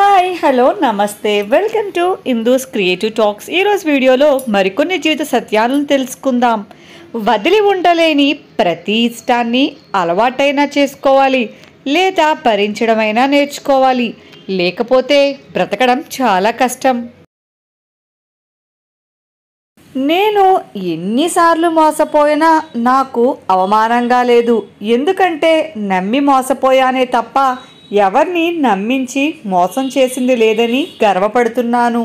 hi hello నమస్తే welcome to Indu's creative talks ఈరోజు వీడియోలో మరికొన్ని జీవిత సత్యాలను తెలుసుకుందాం వదిలి ఉండలేని ప్రతి ఇష్టాన్ని అలవాటైనా చేసుకోవాలి లేదా భరించడమైనా నేర్చుకోవాలి లేకపోతే బ్రతకడం చాలా కష్టం నేను ఎన్నిసార్లు మోసపోయినా నాకు అవమానంగా లేదు ఎందుకంటే నమ్మి మోసపోయానే తప్ప ఎవరిని నమ్మించి మోసం చేసింది లేదని గర్వపడుతున్నాను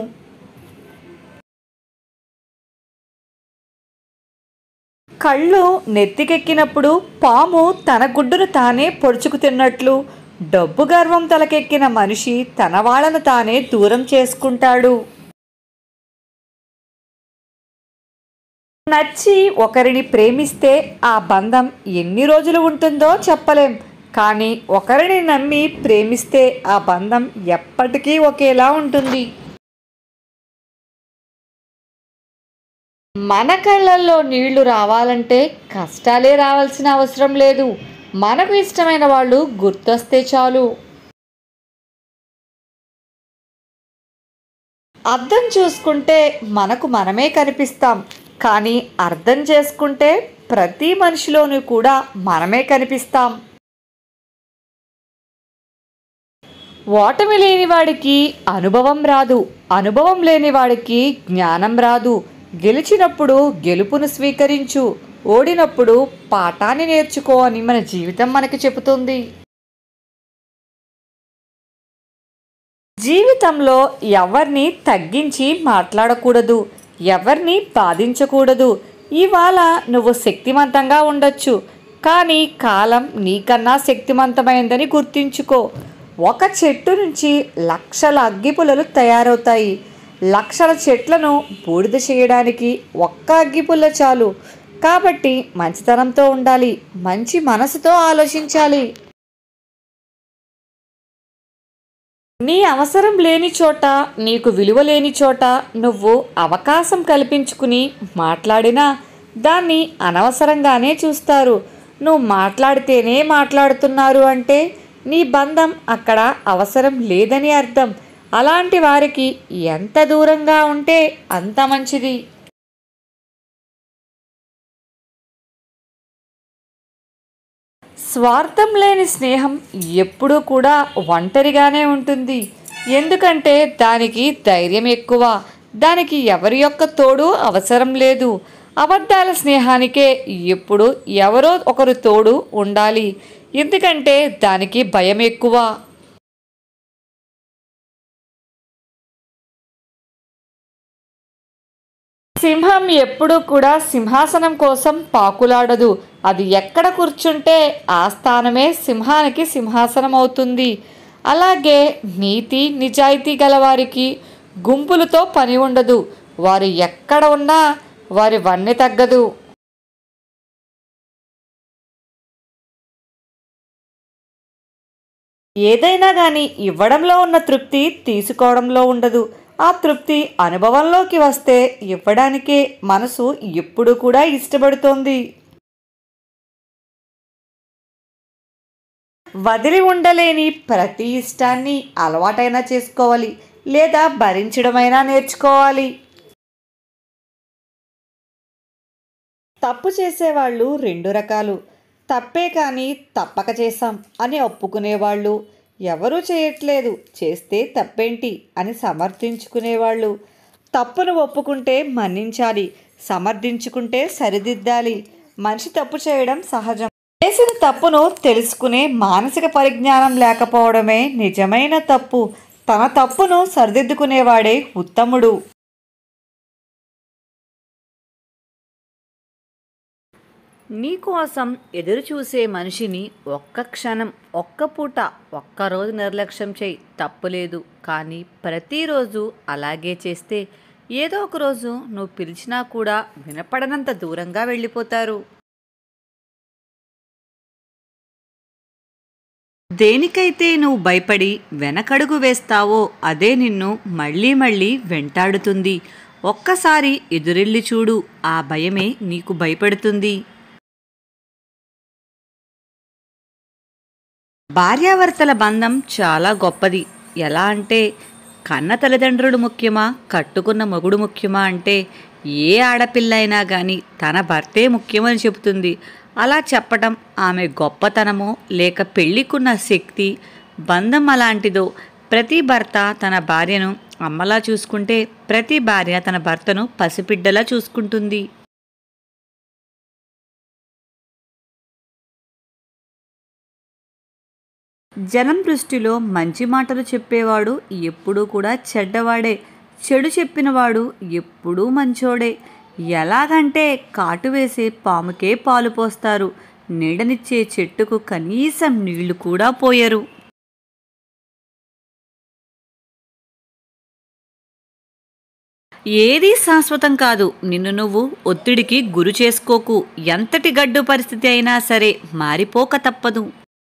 కళ్ళు నెత్తికెక్కినప్పుడు పాము తన గుడ్డును తానే పొడుచుకు తిన్నట్లు డబ్బు గర్వం తలకెక్కిన మనిషి తన వాళ్ళను తానే దూరం చేసుకుంటాడు నచ్చి ఒకరిని ప్రేమిస్తే ఆ బంధం ఎన్ని రోజులు ఉంటుందో చెప్పలేం కానీ ఒకరిని నమ్మి ప్రేమిస్తే ఆ బంధం ఎప్పటికీ ఒకేలా ఉంటుంది మన కళ్ళల్లో నీళ్లు రావాలంటే కష్టాలే రావాల్సిన అవసరం లేదు మనకు ఇష్టమైన వాళ్ళు గుర్తొస్తే చాలు అర్థం చూసుకుంటే మనకు మనమే కనిపిస్తాం కానీ అర్థం చేసుకుంటే ప్రతి మనిషిలోనూ కూడా మనమే కనిపిస్తాం ఓటమి లేని వాడికి అనుభవం రాదు అనుభవం లేని వాడికి జ్ఞానం రాదు గెలిచినప్పుడు గెలుపును స్వీకరించు ఓడినప్పుడు పాఠాన్ని నేర్చుకో అని మన జీవితం మనకి చెబుతుంది జీవితంలో ఎవరిని తగ్గించి మాట్లాడకూడదు ఎవరిని బాధించకూడదు ఇవాళ నువ్వు శక్తివంతంగా ఉండొచ్చు కానీ కాలం నీకన్నా శక్తివంతమైందని గుర్తించుకో ఒక చెట్టు నుంచి లక్షల అగ్గిపుల్లలు తయారవుతాయి లక్షల చెట్లను బూడిద చేయడానికి ఒక్క అగ్గిపుల్ల చాలు కాబట్టి మంచితనంతో ఉండాలి మంచి మనసుతో ఆలోచించాలి నీ అవసరం లేని చోట నీకు విలువ లేని చోట నువ్వు అవకాశం కల్పించుకుని మాట్లాడినా దాన్ని అనవసరంగానే చూస్తారు నువ్వు మాట్లాడితేనే మాట్లాడుతున్నారు అంటే నీ బంధం అక్కడ అవసరం లేదని అర్థం అలాంటి వారికి ఎంత దూరంగా ఉంటే అంత మంచిది స్వార్థం లేని స్నేహం ఎప్పుడూ కూడా ఒంటరిగానే ఉంటుంది ఎందుకంటే దానికి ధైర్యం ఎక్కువ దానికి ఎవరి యొక్క తోడు అవసరం లేదు అబద్ధాల స్నేహానికే ఎప్పుడు ఎవరో ఒకరు తోడు ఉండాలి ఎందుకంటే దానికి భయం ఎక్కువ సింహం ఎప్పుడూ కూడా సింహాసనం కోసం పాకులాడదు అది ఎక్కడ కూర్చుంటే ఆ స్థానమే సింహానికి సింహాసనం అవుతుంది అలాగే నీతి నిజాయితీ గలవారికి గుంపులతో పని ఉండదు వారు ఎక్కడ ఉన్నా వారి వన్నె తగ్గదు ఏదైనా కానీ ఇవ్వడంలో ఉన్న తృప్తి తీసుకోవడంలో ఉండదు ఆ తృప్తి అనుభవంలోకి వస్తే ఇవ్వడానికే మనసు ఎప్పుడు కూడా ఇష్టపడుతోంది వదిలి ఉండలేని ప్రతి ఇష్టాన్ని అలవాటైనా చేసుకోవాలి లేదా భరించడమైనా నేర్చుకోవాలి తప్పు చేసేవాళ్ళు రెండు రకాలు తప్పే కానీ తప్పక చేశాం అని ఒప్పుకునేవాళ్ళు ఎవరూ చేయట్లేదు చేస్తే తప్పేంటి అని సమర్థించుకునేవాళ్ళు తప్పును ఒప్పుకుంటే మన్నించాలి సమర్థించుకుంటే సరిదిద్దాలి మనిషి తప్పు చేయడం సహజం చేసిన తప్పును తెలుసుకునే మానసిక పరిజ్ఞానం లేకపోవడమే నిజమైన తప్పు తన తప్పును సరిదిద్దుకునేవాడే ఉత్తముడు నీకోసం ఎదురు చూసే మనిషిని ఒక్క క్షణం ఒక్క పూట ఒక్కరోజు నిర్లక్ష్యం చేయి తప్పులేదు కానీ ప్రతిరోజు అలాగే చేస్తే ఏదో ఒక రోజు నువ్వు పిలిచినా కూడా వినపడనంత దూరంగా వెళ్ళిపోతారు దేనికైతే నువ్వు భయపడి వెనకడుగు వేస్తావో అదే నిన్ను మళ్ళీ మళ్ళీ వెంటాడుతుంది ఒక్కసారి ఎదురెళ్ళి చూడు ఆ భయమే నీకు భయపెడుతుంది భార్యాభర్తల బంధం చాలా గొప్పది ఎలా అంటే కన్న తల్లిదండ్రులు ముఖ్యమా కట్టుకున్న మొగుడు ముఖ్యమా అంటే ఏ ఆడపిల్ల అయినా కానీ తన భర్తే ముఖ్యమని చెబుతుంది అలా చెప్పటం ఆమె గొప్పతనమో లేక పెళ్ళికున్న శక్తి బంధం అలాంటిదో ప్రతి భర్త తన భార్యను అమ్మలా చూసుకుంటే ప్రతి భార్య తన భర్తను పసిబిడ్డలా చూసుకుంటుంది జనం దృష్టిలో మంచి మాటలు చెప్పేవాడు ఎప్పుడూ కూడా చెడ్డవాడే చెడు చెప్పినవాడు ఎప్పుడూ మంచోడే ఎలాగంటే కాటు వేసే పాముకే పాలు పోస్తారు నీడనిచ్చే చెట్టుకు కనీసం నీళ్లు కూడా పోయరు ఏదీ శాశ్వతం కాదు నిన్ను నువ్వు ఒత్తిడికి గురి చేసుకోకు ఎంతటి గడ్డు పరిస్థితి అయినా సరే మారిపోక తప్పదు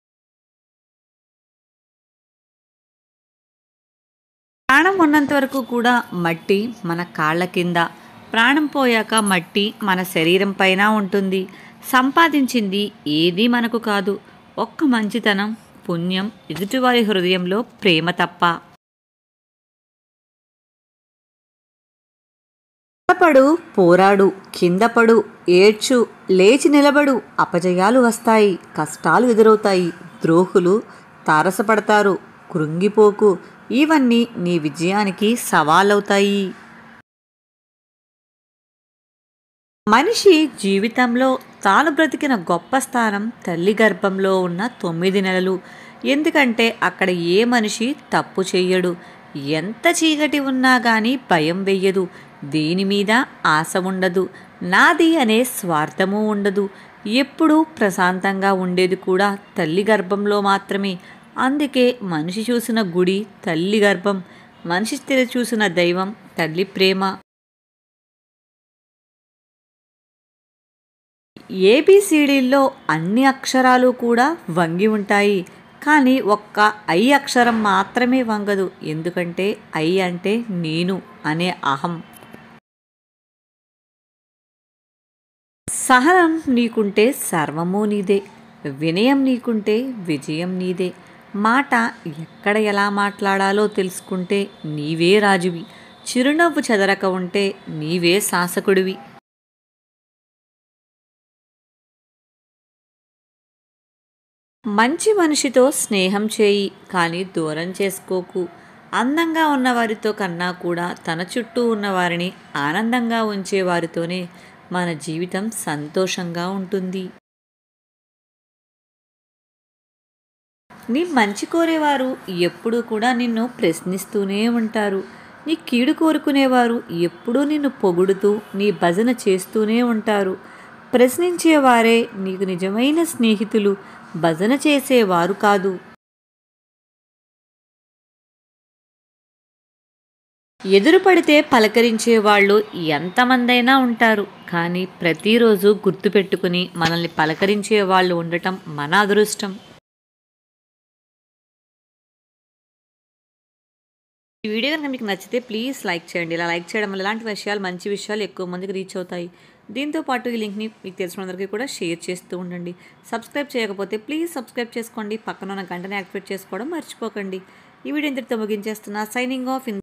ప్రాణం ఉన్నంత వరకు కూడా మట్టి మన కాళ్ళ కింద ప్రాణం పోయాక మట్టి మన శరీరం పైన ఉంటుంది సంపాదించింది ఏదీ మనకు కాదు ఒక్క మంచితనం పుణ్యం ఎదుటివారి హృదయంలో ప్రేమ తప్ప పడు పోరాడు కిందపడు ఏడ్చు లేచి నిలబడు అపజయాలు వస్తాయి కష్టాలు ఎదురవుతాయి ద్రోహులు తారసపడతారు కృంగిపోకు ఇవన్నీ నీ విజయానికి సవాలవుతాయి మనిషి జీవితంలో తాను బ్రతికిన గొప్ప స్థానం తల్లి గర్భంలో ఉన్న తొమ్మిది నెలలు ఎందుకంటే అక్కడ ఏ మనిషి తప్పు చెయ్యడు ఎంత చీకటి ఉన్నా కానీ భయం వెయ్యదు దేని మీద ఆశ ఉండదు నాది అనే స్వార్థము ఉండదు ఎప్పుడూ ప్రశాంతంగా ఉండేది కూడా తల్లి గర్భంలో మాత్రమే అందుకే మనిషి చూసిన గుడి తల్లి గర్భం మనిషి తెరి చూసిన దైవం తల్లి ప్రేమ ఏబిసిడీల్లో అన్ని అక్షరాలు కూడా వంగి ఉంటాయి కానీ ఒక్క ఐ అక్షరం మాత్రమే వంగదు ఎందుకంటే ఐ అంటే నేను అనే అహం సహనం నీకుంటే సర్వము నీదే వినయం నీకుంటే విజయం నీదే మాట ఎక్కడ ఎలా మాట్లాడాలో తెలుసుకుంటే నీవే రాజువి చిరునవ్వు చెదరక ఉంటే నీవే శాసకుడివి మంచి మనిషితో స్నేహం చేయి కానీ దూరం చేసుకోకు అందంగా ఉన్న వారితో కన్నా కూడా తన చుట్టూ ఉన్న వారిని ఆనందంగా ఉంచే వారితోనే మన జీవితం సంతోషంగా ఉంటుంది నీ మంచి కోరేవారు ఎప్పుడూ కూడా నిన్ను ప్రశ్నిస్తూనే ఉంటారు నీ కీడు కోరుకునేవారు ఎప్పుడూ నిన్ను పొగుడుతూ నీ భజన చేస్తూనే ఉంటారు ప్రశ్నించేవారే నీకు నిజమైన స్నేహితులు భజన చేసేవారు కాదు ఎదురు పడితే పలకరించే వాళ్ళు ఎంతమందైనా ఉంటారు కానీ ప్రతిరోజు గుర్తుపెట్టుకుని మనల్ని పలకరించే వాళ్ళు ఉండటం మన అదృష్టం ఈ వీడియో కనుక మీకు నచ్చితే ప్లీజ్ లైక్ చేయండి ఇలా లైక్ చేయడం వల్ల ఇలాంటి విషయాలు మంచి విషయాలు ఎక్కువ మందికి రీచ్ అవుతాయి దీంతో పాటు ఈ లింక్ని మీకు తెలిసిన అందరికీ కూడా షేర్ చేస్తూ ఉండండి సబ్స్క్రైబ్ చేయకపోతే ప్లీజ్ సబ్స్క్రైబ్ చేసుకోండి పక్కన ఉన్న గంటని యాక్టివేట్ చేసుకోవడం మర్చిపోకండి ఈ వీడియో ఇంతటితో ముగించేస్తున్నా సైనింగ్ ఆఫ్ ఇన్